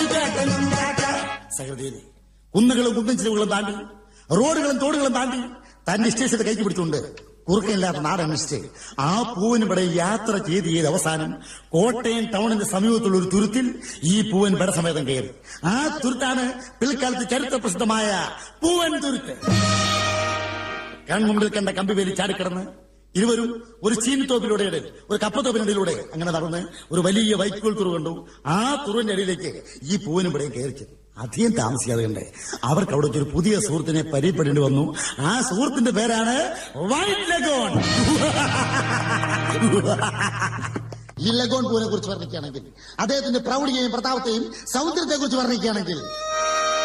സഹൃദയനെ കുന്നുകളും കുന്നും ചിലവുകളും താണ്ടി റോഡുകളും തോടുകളും താണ്ടി തന്റെ ഇഷ്ടേഷത്തെ കൈക്ക് പിടിച്ചുകൊണ്ട് കുറുക്കയില്ലാത്ത നാട് അന്വേഷിച്ച് ആ പൂവിനിവിടെ യാത്ര ചെയ്ത് ചെയ്ത് അവസാനം കോട്ടയം ടൗണിന്റെ സമീപത്തുള്ള ഒരു തുരുത്തിൽ ഈ പൂവൻ സമേതം കയറി ആ തുരുത്താണ് പിൽക്കാലത്ത് ചരിത്ര പ്രസിദ്ധമായ പൂവൻ തുരുത്ത് കൺമുമ്പിൽ കണ്ട കമ്പിവേലി ചാടിക്കിടന്ന് ഇരുവരും ഒരു ചീനിത്തോപ്പിലൂടെ ഒരു കപ്പത്തോപ്പിനിടയിലൂടെ അങ്ങനെ നടന്ന് ഒരു വലിയ വൈക്കോൽ തുറു കണ്ടു ആ തുറുവിന്റെ അടിയിലേക്ക് ഈ പൂവിനും ഇവിടെ കയറിച്ചത് അധികം താമസിക്കാതെ കണ്ടേ അവർക്ക് അവിടെ ഒരു പുതിയ സുഹൃത്തിനെ പരിചയപ്പെടേണ്ടി വന്നു ആ സുഹൃത്തിന്റെ പേരാണ് വൈറ്റ് ലഗോൺ ഈ ലഗോൺ പൂവിനെ കുറിച്ച് വർണ്ണിക്കുകയാണെങ്കിൽ അദ്ദേഹത്തിന്റെ പ്രൗഢിയെയും പ്രതാപത്തെയും സൗന്ദര്യത്തെ കുറിച്ച് വർണ്ണിക്കുകയാണെങ്കിൽ